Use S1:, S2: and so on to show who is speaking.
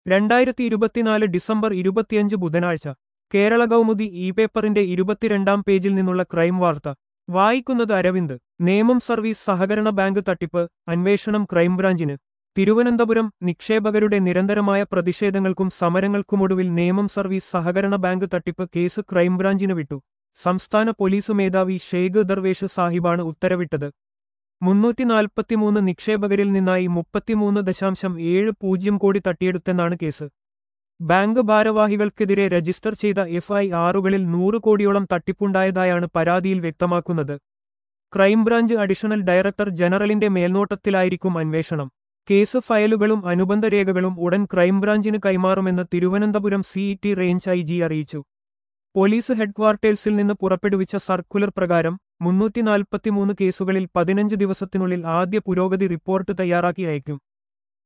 S1: രണ്ടായിരത്തി ഇരുപത്തിനാല് ഡിസംബർ ഇരുപത്തിയഞ്ച് ബുധനാഴ്ച കേരള കൗമുദി ഇ പേപ്പറിന്റെ ഇരുപത്തിരണ്ടാം പേജിൽ നിന്നുള്ള ക്രൈം വാർത്ത വായിക്കുന്നത് അരവിന്ദ് നേമം സർവീസ് സഹകരണ ബാങ്ക് തട്ടിപ്പ് അന്വേഷണം ക്രൈംബ്രാഞ്ചിന് തിരുവനന്തപുരം നിക്ഷേപകരുടെ നിരന്തരമായ പ്രതിഷേധങ്ങൾക്കും സമരങ്ങൾക്കുമൊടുവിൽ നേമം സർവീസ് സഹകരണ ബാങ്ക് തട്ടിപ്പ് കേസ് ക്രൈംബ്രാഞ്ചിന് വിട്ടു സംസ്ഥാന പോലീസ് മേധാവി ഷെയ്ഖ് ദർവേഷ് സാഹിബാണ് ഉത്തരവിട്ടത് മുന്നൂറ്റി നാൽപ്പത്തിമൂന്ന് നിക്ഷേപകരിൽ നിന്നായി മുപ്പത്തിമൂന്ന് ദശാംശം ഏഴ് പൂജ്യം കോടി തട്ടിയെടുത്തെന്നാണ് കേസ് ബാങ്ക് ഭാരവാഹികൾക്കെതിരെ രജിസ്റ്റർ ചെയ്ത എഫ് ഐ ആറുകളിൽ നൂറ് കോടിയോളം തട്ടിപ്പുണ്ടായതായാണ് പരാതിയിൽ വ്യക്തമാക്കുന്നത് ക്രൈംബ്രാഞ്ച് അഡീഷണൽ ഡയറക്ടർ ജനറലിന്റെ മേൽനോട്ടത്തിലായിരിക്കും അന്വേഷണം കേസ് ഫയലുകളും അനുബന്ധ രേഖകളും ഉടൻ ക്രൈംബ്രാഞ്ചിന് കൈമാറുമെന്ന് Thiruvananthapuram CET range I G അറിയിച്ചു പോലീസ് ഹെഡ്ക്വാർട്ടേഴ്സിൽ നിന്ന് പുറപ്പെടുവിച്ച സർക്കുലർ പ്രകാരം മുന്നൂറ്റി നാൽപ്പത്തിമൂന്ന് കേസുകളിൽ പതിനഞ്ച് ദിവസത്തിനുള്ളിൽ ആദ്യ പുരോഗതി റിപ്പോർട്ട് തയ്യാറാക്കി അയക്കും